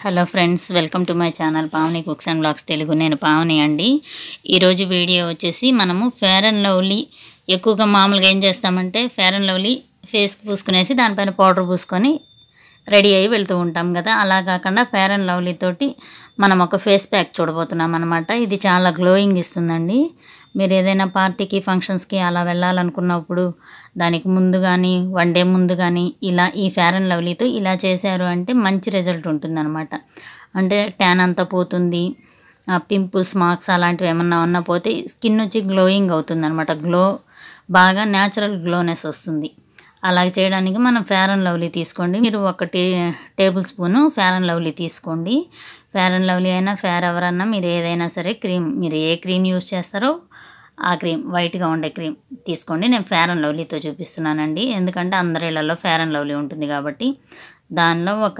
hello friends welcome to my channel Pavani cooks and blogs Telugu నేను పావని అండి ఈరోజు వీడియో వచ్చేసి మనము ఫేర్ అండ్ లవ్లీ ఎక్కువగా మామూలుగా ఏం చేస్తామంటే ఫేర్ అండ్ లవ్లీ ఫేస్కి పూసుకునేసి దానిపైన పౌడర్ పూసుకొని రెడీ అయ్యి వెళ్తూ ఉంటాం కదా అలా కాకుండా ఫేర్ అండ్ లవ్లీ తోటి మనం ఒక ఫేస్ ప్యాక్ చూడబోతున్నాం అనమాట ఇది చాలా గ్లోయింగ్ ఇస్తుందండి మీరు ఏదైనా పార్టీకి ఫంక్షన్స్కి అలా వెళ్ళాలనుకున్నప్పుడు దానికి ముందు కానీ వన్ డే ముందు కానీ ఇలా ఈ ఫేర్ అండ్ లవ్లీతో ఇలా చేశారు అంటే మంచి రిజల్ట్ ఉంటుందన్నమాట అంటే ట్యాన్ అంతా పోతుంది పింపుల్స్ మార్క్స్ అలాంటివి ఏమన్నా ఉన్నా పోతే స్కిన్ వచ్చి గ్లోయింగ్ అవుతుంది అనమాట గ్లో బాగా న్యాచురల్ గ్లోనెస్ వస్తుంది అలా చేయడానికి మనం ఫేర్ అండ్ లవ్లీ తీసుకోండి మీరు ఒక టే tablespoon Fair and Lovely తీసుకోండి ఫేర్ అండ్ లవ్లీ అయినా ఫేర్ ఎవరన్నా మీరు ఏదైనా సరే క్రీమ్ మీరు ఏ క్రీమ్ యూస్ చేస్తారో ఆ క్రీమ్ వైట్గా ఉండే క్రీమ్ తీసుకోండి నేను ఫేర్ అండ్ లవ్లీతో చూపిస్తున్నానండి ఎందుకంటే అందరి ఇళ్లలో ఫేర్ అండ్ లవ్లీ ఉంటుంది కాబట్టి దానిలో ఒక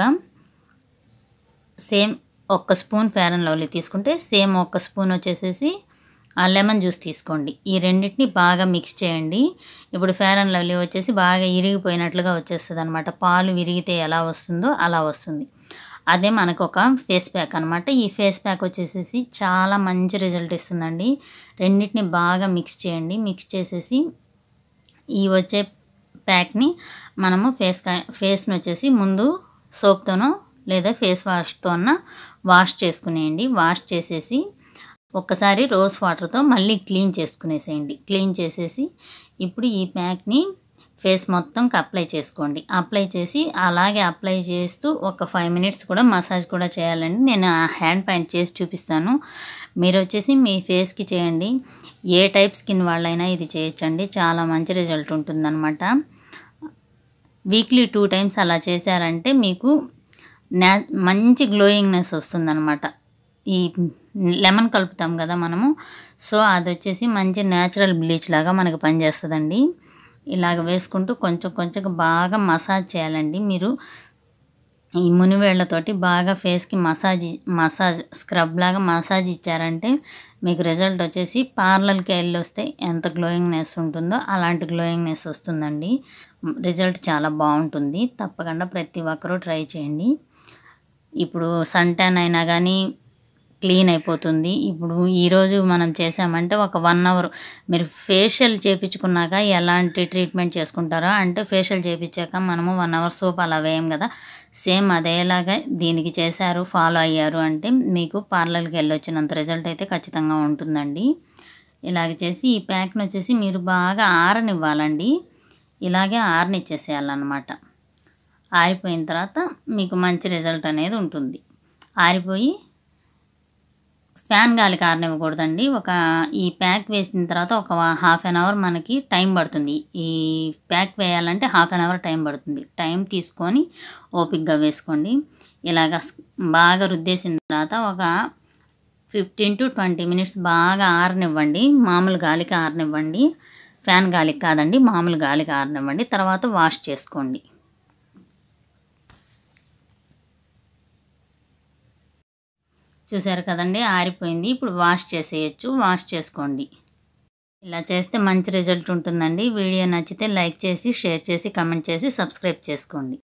సేమ్ ఒక్క స్పూన్ ఫేర్ అండ్ లవ్లీ తీసుకుంటే సేమ్ ఒక్క స్పూన్ వచ్చేసేసి ఆ లెమన్ జ్యూస్ తీసుకోండి ఈ రెండింటిని బాగా మిక్స్ చేయండి ఇప్పుడు ఫేర్ అండ్ లవ్లీ వచ్చేసి బాగా ఇరిగిపోయినట్లుగా వచ్చేస్తుంది అనమాట పాలు విరిగితే ఎలా వస్తుందో అలా వస్తుంది అదే మనకు ఒక ఫేస్ ప్యాక్ అనమాట ఈ ఫేస్ ప్యాక్ వచ్చేసేసి చాలా మంచి రిజల్ట్ ఇస్తుందండి రెండింటిని బాగా మిక్స్ చేయండి మిక్స్ చేసేసి ఈ వచ్చే ప్యాక్ని మనము ఫేస్ ఫేస్ని వచ్చేసి ముందు సోప్తోనో లేదా ఫేస్ వాష్తో అన్న వాష్ చేసుకునేయండి వాష్ చేసేసి ఒక్కసారి రోజ్ వాటర్తో మళ్ళీ క్లీన్ చేసుకునేసేయండి క్లీన్ చేసేసి ఇప్పుడు ఈ ప్యాక్ని ఫేస్ మొత్తంకి అప్లై చేసుకోండి అప్లై చేసి అలాగే అప్లై చేస్తూ ఒక ఫైవ్ మినిట్స్ కూడా మసాజ్ కూడా చేయాలండి నేను ఆ హ్యాండ్ పైన చేసి చూపిస్తాను మీరు వచ్చేసి మీ ఫేస్కి చేయండి ఏ టైప్ స్కిన్ వాళ్ళైనా ఇది చేయొచ్చండి చాలా మంచి రిజల్ట్ ఉంటుందన్నమాట వీక్లీ టూ టైమ్స్ అలా చేశారంటే మీకు న్యా మంచి గ్లోయింగ్నెస్ వస్తుందన్నమాట ఈ లెమన్ కలుపుతాం కదా మనము సో అది వచ్చేసి మంచి న్యాచురల్ బ్లీచ్ లాగా మనకు పనిచేస్తుందండి ఇలాగ వేసుకుంటూ కొంచెం కొంచెం బాగా మసాజ్ చేయాలండి మీరు ఈ మునివేళ్లతోటి బాగా ఫేస్కి మసాజ్ మసాజ్ స్క్రబ్ లాగా మసాజ్ ఇచ్చారంటే మీకు రిజల్ట్ వచ్చేసి పార్లర్కి వెళ్ళి వస్తే ఎంత గ్లోయింగ్నెస్ ఉంటుందో అలాంటి గ్లోయింగ్నెస్ వస్తుందండి రిజల్ట్ చాలా బాగుంటుంది తప్పకుండా ప్రతి ఒక్కరూ ట్రై చేయండి ఇప్పుడు సన్ ట్యాన్ అయినా కానీ క్లీన్ అయిపోతుంది ఇప్పుడు ఈరోజు మనం చేసామంటే ఒక వన్ అవర్ మీరు ఫేషియల్ చేయించుకున్నాక ఎలాంటి ట్రీట్మెంట్ చేసుకుంటారో అంటే ఫేషియల్ చేయించాక మనము వన్ అవర్ సోప్ అలా వేయం కదా సేమ్ అదేలాగా దీనికి చేశారు ఫాలో అయ్యారు అంటే మీకు పార్లర్కి వెళ్ళొచ్చినంత రిజల్ట్ అయితే ఖచ్చితంగా ఉంటుందండి ఇలాగ చేసి ఈ ప్యాక్ని వచ్చేసి మీరు బాగా ఆరనివ్వాలండి ఇలాగే ఆరనిచ్చేసేయాలన్నమాట ఆరిపోయిన తర్వాత మీకు మంచి రిజల్ట్ అనేది ఉంటుంది ఆరిపోయి ఫ్యాన్ గాలికి ఆరనివ్వకూడదండి ఒక ఈ ప్యాక్ వేసిన తర్వాత ఒక హాఫ్ అన్ అవర్ మనకి టైం పడుతుంది ఈ ప్యాక్ వేయాలంటే హాఫ్ అన్ అవర్ టైం పడుతుంది టైం తీసుకొని ఓపిక్గా వేసుకోండి ఇలాగ బాగా రుద్దేసిన తర్వాత ఒక ఫిఫ్టీన్ టు ట్వంటీ మినిట్స్ బాగా ఆరనివ్వండి మామూలు గాలికి ఆరనివ్వండి ఫ్యాన్ గాలికి కాదండి మామూలు గాలికి ఆరనివ్వండి తర్వాత వాష్ చేసుకోండి చూసారు కదండి ఆరిపోయింది ఇప్పుడు వాష్ చేసేయచ్చు వాష్ చేసుకోండి ఇలా చేస్తే మంచి రిజల్ట్ ఉంటుందండి వీడియో నచ్చితే లైక్ చేసి షేర్ చేసి కమెంట్ చేసి సబ్స్క్రైబ్ చేసుకోండి